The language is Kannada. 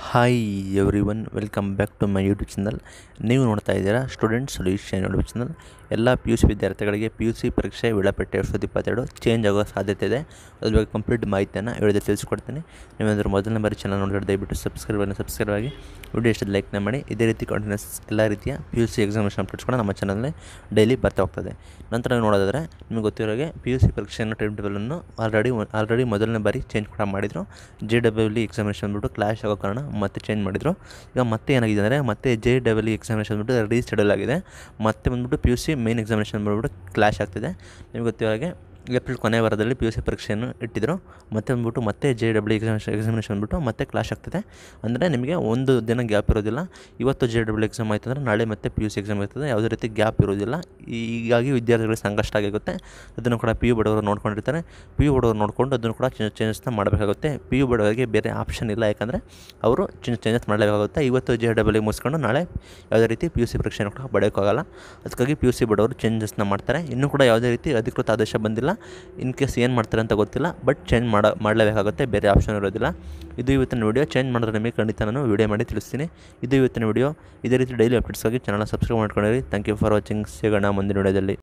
hi everyone welcome back to my YouTube channel ನೀವು ನೋಡ್ತಾ ಇದ್ದೀರಾ ಸ್ಟೂಡೆಂಟ್ ಸೊಲ್ಯೂಷನ್ ಯೂಟ್ಯೂಬ್ ಚಾನಲ್ ಎಲ್ಲ ಪಿ ಯು ಸಿ ವಿದ್ಯಾರ್ಥಿಗಳಿಗೆ ಪಿ ಯು ಸಿ ಪರೀಕ್ಷೆ ವೇಳಾಪಟ್ಟಿ ಎರಡು ಸಾವಿರದ ಇಪ್ಪತ್ತೆರಡು ಚೇಂಜ್ ಆಗೋ ಸಾಧ್ಯತೆ ಇದೆ ಅದ್ರ ಬಗ್ಗೆ ಕಂಪ್ಲೀಟ್ ಮಾಹಿತಿಯನ್ನು ವಿಡಿಯೋದಲ್ಲಿ ತಿಳಿಸ್ಕೊಡ್ತೀನಿ ನೀವೇನಾದರೂ ಮೊದಲನೇ ಬಾರಿ ಚಾನಲ್ ನೋಡಿದ್ರೆ ದಯವಿಟ್ಟು ಸಬ್ಸ್ಕ್ರೈಬ್ ಅನ್ನು ಸಬ್ಸ್ಕ್ರೈಬ್ ಆಗಿ ವಿಡಿಯೋ ಇಷ್ಟದ ಲೈಕ್ನ ಮಾಡಿ ಇದೇ ರೀತಿ ಕಂಟಿನ್ಯೂಸ್ ಎಲ್ಲ ರೀತಿಯ P U C examination updates ಕೂಡ ನಮ್ಮ ಚಾನಲ್ನಲ್ಲಿ ಡೈಲಿ ಬರ್ತಾ ಹೋಗ್ತದೆ ನಂತರ ನೀವು ನೋಡೋದಾದರೆ ನಿಮಗೆ ಗೊತ್ತಿರೋಗೆ ಪಿ ಯು ಸಿ ಪರೀಕ್ಷೆಯನ್ನು ಟೈಮ್ ಟೇಬಲನ್ನು ಆಲ್ರೆಡಿ ಆಲ್ರೆಡಿ ಮೊದಲನೇ ಬಾರಿ ಚೇಂಜ್ ಕೂಡ ಮಾಡಿದರು ಜೆ ಡಬ್ಲ್ಯೂ ಎಕ್ಸಾಮಿನೇಷನ್ ಅಂದ್ಬಿಟ್ಟು ಕ್ಲಾಶ್ ಆಗೋ ಕಾರಣ ಮತ್ತೆ ಚೇಂಜ್ ಮಾಡಿದರು ಈಗ ಮತ್ತೆ ಏನಾಗಿದೆ ಅಂದರೆ ಮತ್ತೆ ಜೆ ಡಬ್ಲ್ಯೂ ಎಕ್ಸಾಮಿನೇಷನ್ ಅಂದ್ಬಿಟ್ಟು ರೀಸ್ಟೆಡಲ್ ಆಗಿದೆ ಮತ್ತೆ ಬಂದ್ಬಿಟ್ಟು P U C main examination ಬಂದ್ಬಿಟ್ಟು ಕ್ಲಾಶ್ ಆಗ್ತಿದೆ ನಿಮಗೆ ಗೊತ್ತಿರೋ ಹಾಗೆ ಏಪ್ರಿಲ್ ಕೊನೆ ವಾರದಲ್ಲಿ ಪಿ ಯು ಸಿ ಪರೀಕ್ಷೆಯನ್ನು ಇಟ್ಟಿದ್ದರು ಮತ್ತೆ ಬಂದ್ಬಿಟ್ಟು ಮತ್ತೆ ಜೆ ಡಬ್ಲ್ಯೂ ಎಕ್ಸಾಮಿನೇಷನ್ ಎಕ್ಸಾಮಿನೇಷನ್ ಬಂದ್ಬಿಟ್ಟು ಮತ್ತೆ ಕ್ಲಾಶ್ ಆಗ್ತಿದೆ ಅಂದರೆ ನಿಮಗೆ ಒಂದು ದಿನ ಗ್ಯಾಪ್ ಇರೋದಿಲ್ಲ ಇವತ್ತು ಜೆ ಡಬ್ಲ್ಯೂ ಎಕ್ಸಾಮ್ ಆಯ್ತು ಅಂದರೆ ನಾಳೆ ಮತ್ತೆ ಪಿ ಯು ಸಿ ಎಕ್ಸಾಮ್ ಇರ್ತದೆ ಯಾವುದೇ ರೀತಿ ಗ್ಯಾಪ್ ಇರೋದಿಲ್ಲ ಹೀಗಾಗಿ ವಿದ್ಯಾರ್ಥಿಗಳಿಗೆ ಸಂಕಷ್ಟ ಆಗಿರುತ್ತೆ ಅದನ್ನು ಕೂಡ ಪಿ ಯು ಬಡವರು ನೋಡ್ಕೊಂಡಿರ್ತಾರೆ ಪಿ ಯು ಬಡವರು ನೋಡಿಕೊಂಡು ಅದನ್ನು ಕೂಡ ಚೇಂಜಸ್ನ ಮಾಡಬೇಕಾಗುತ್ತೆ ಪಿ ಯು ಬಡವರಿಗೆ ಬೇರೆ ಆಪ್ಷನ್ ಇಲ್ಲ ಯಾಕಂದರೆ ಅವರು ಚೇಂಜ್ ಚೇಂಜಸ್ ಮಾಡಲೇಬೇಕಾಗುತ್ತೆ ಇವತ್ತು ಜೆ ಡಬ್ಲ್ಯೂ ಮುಗಿಸ್ಕೊಂಡು ನಾಳೆ ಯಾವುದೇ ರೀತಿ ಪಿ ಯು ಸಿ ಪರೀಕ್ಷೆಯನ್ನು ಕೂಡ ಬರೆಯೋಕ್ಕಾಗಲ್ಲ ಅದಕ್ಕಾಗಿ ಪಿ ಯು ಸಿ ಬಡವರು ಚೇಂಜಸ್ನ ಮಾಡ್ತಾರೆ ಇನ್ನೂ ಕೂಡ ಯಾವುದೇ ರೀತಿ ಅಧಿಕೃತ ಆದೇಶ ಬಂದಿಲ್ಲ ಇನ್ ಕೇಸ್ ಏನು ಮಾಡ್ತಾರೆ ಅಂತ ಗೊತ್ತಿಲ್ಲ ಬಟ್ ಚೇಂಜ್ ಮಾಡೋ ಮಾಡಲೇಬೇಕಾಗುತ್ತೆ ಬೇರೆ ಆಪ್ಷನ್ ಇರೋದಿಲ್ಲ ಇದು ಇವತ್ತಿನ ವೀಡಿಯೋ ಚೇಂಜ್ ಮಾಡಿದ್ರೆ ನಿಮಗೆ ಖಂಡಿತ ನಾನು ವೀಡಿಯೋ ಮಾಡಿ ತಿಳಿಸ್ತೀನಿ ಇದು ಇವತ್ತಿನ ವೀಡಿಯೋ ಇದೇ ರೀತಿ ಡೈಲಿ ಅಪ್ಡೇಟ್ಸ್ಗಾಗಿ ಚಾನಲ್ನ ಸಬ್ಸ್ಕ್ರೈಬ್ ಮಾಡ್ಕೊಂಡಿರಿ ಥ್ಯಾಂಕ್ ಯು ಫಾರ್ ವಾಚಿಂಗ್ ಸಿಗೋಣ ಮುಂದಿನ ವೀಡಿಯೋದಲ್ಲಿ